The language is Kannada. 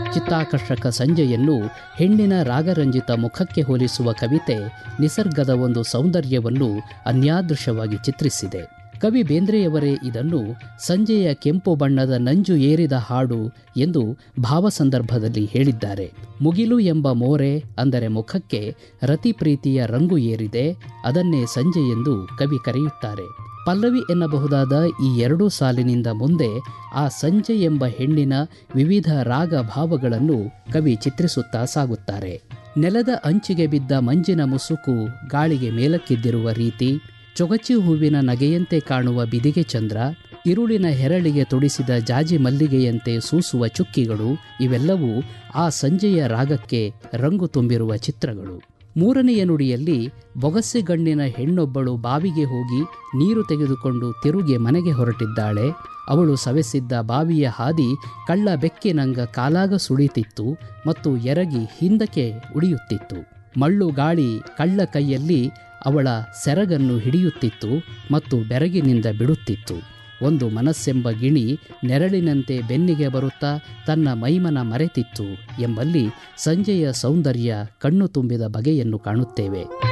ಚಿತ್ತಾಕರ್ಷಕ ಸಂಜೆಯನ್ನು ಹೆಣ್ಣಿನ ರಾಗರಂಜಿತ ಮುಖಕ್ಕೆ ಹೋಲಿಸುವ ಕವಿತೆ ನಿಸರ್ಗದ ಒಂದು ಸೌಂದರ್ಯವನ್ನು ಅನ್ಯಾದೃಶವಾಗಿ ಚಿತ್ರಿಸಿದೆ ಕವಿ ಬೇಂದ್ರೆಯವರೇ ಇದನ್ನು ಸಂಜೆಯ ಕೆಂಪು ಬಣ್ಣದ ನಂಜು ಏರಿದ ಹಾಡು ಎಂದು ಭಾವ ಸಂದರ್ಭದಲ್ಲಿ ಹೇಳಿದ್ದಾರೆ ಮುಗಿಲು ಎಂಬ ಮೋರೆ ಅಂದರೆ ಮುಖಕ್ಕೆ ರತಿ ಪ್ರೀತಿಯ ರಂಗು ಏರಿದೆ ಅದನ್ನೇ ಸಂಜೆ ಎಂದು ಕವಿ ಕರೆಯುತ್ತಾರೆ ಪಲ್ಲವಿ ಎನ್ನಬಹುದಾದ ಈ ಎರಡೂ ಸಾಲಿನಿಂದ ಮುಂದೆ ಆ ಸಂಜೆ ಎಂಬ ಹೆಣ್ಣಿನ ವಿವಿಧ ರಾಗ ಭಾವಗಳನ್ನು ಕವಿ ಚಿತ್ರಿಸುತ್ತಾ ಸಾಗುತ್ತಾರೆ ನೆಲದ ಅಂಚಿಗೆ ಬಿದ್ದ ಮಂಜಿನ ಮುಸುಕು ಗಾಳಿಗೆ ಮೇಲಕ್ಕೆದ್ದಿರುವ ರೀತಿ ಚೊಗಚಿ ಹೂವಿನ ನಗೆಯಂತೆ ಕಾಣುವ ಬಿದಿಗೆ ಚಂದ್ರ ಇರುಳಿನ ಹೆರಳಿಗೆ ತೊಡಿಸಿದ ಜಾಜಿ ಮಲ್ಲಿಗೆಯಂತೆ ಸೂಸುವ ಚುಕ್ಕಿಗಳು ಇವೆಲ್ಲವೂ ಆ ಸಂಜೆಯ ರಾಗಕ್ಕೆ ರಂಗು ತುಂಬಿರುವ ಚಿತ್ರಗಳು ಮೂರನೆಯ ನುಡಿಯಲ್ಲಿ ಬೊಗಸೆಗಣ್ಣಿನ ಹೆಣ್ಣೊಬ್ಬಳು ಬಾವಿಗೆ ಹೋಗಿ ನೀರು ತೆಗೆದುಕೊಂಡು ತಿರುಗಿ ಮನೆಗೆ ಹೊರಟಿದ್ದಾಳೆ ಅವಳು ಸವೆಸಿದ್ದ ಬಾವಿಯ ಹಾದಿ ಕಳ್ಳ ಬೆಕ್ಕಿನಂಗ ಕಾಲಾಗ ಸುಳಿತಿತ್ತು ಮತ್ತು ಎರಗಿ ಹಿಂದಕ್ಕೆ ಉಳಿಯುತ್ತಿತ್ತು ಮಳ್ಳು ಗಾಳಿ ಕಳ್ಳ ಕೈಯಲ್ಲಿ ಅವಳ ಸೆರಗನ್ನು ಹಿಡಿಯುತ್ತಿತ್ತು ಮತ್ತು ಬೆರಗಿನಿಂದ ಬಿಡುತ್ತಿತ್ತು ಒಂದು ಮನಸ್ಸೆಂಬ ಗಿಣಿ ನೆರಳಿನಂತೆ ಬೆನ್ನಿಗೆ ಬರುತ್ತಾ ತನ್ನ ಮೈಮನ ಮರೆತಿತ್ತು ಎಂಬಲ್ಲಿ ಸಂಜೆಯ ಸೌಂದರ್ಯ ಕಣ್ಣು ತುಂಬಿದ ಬಗೆಯನ್ನು ಕಾಣುತ್ತೇವೆ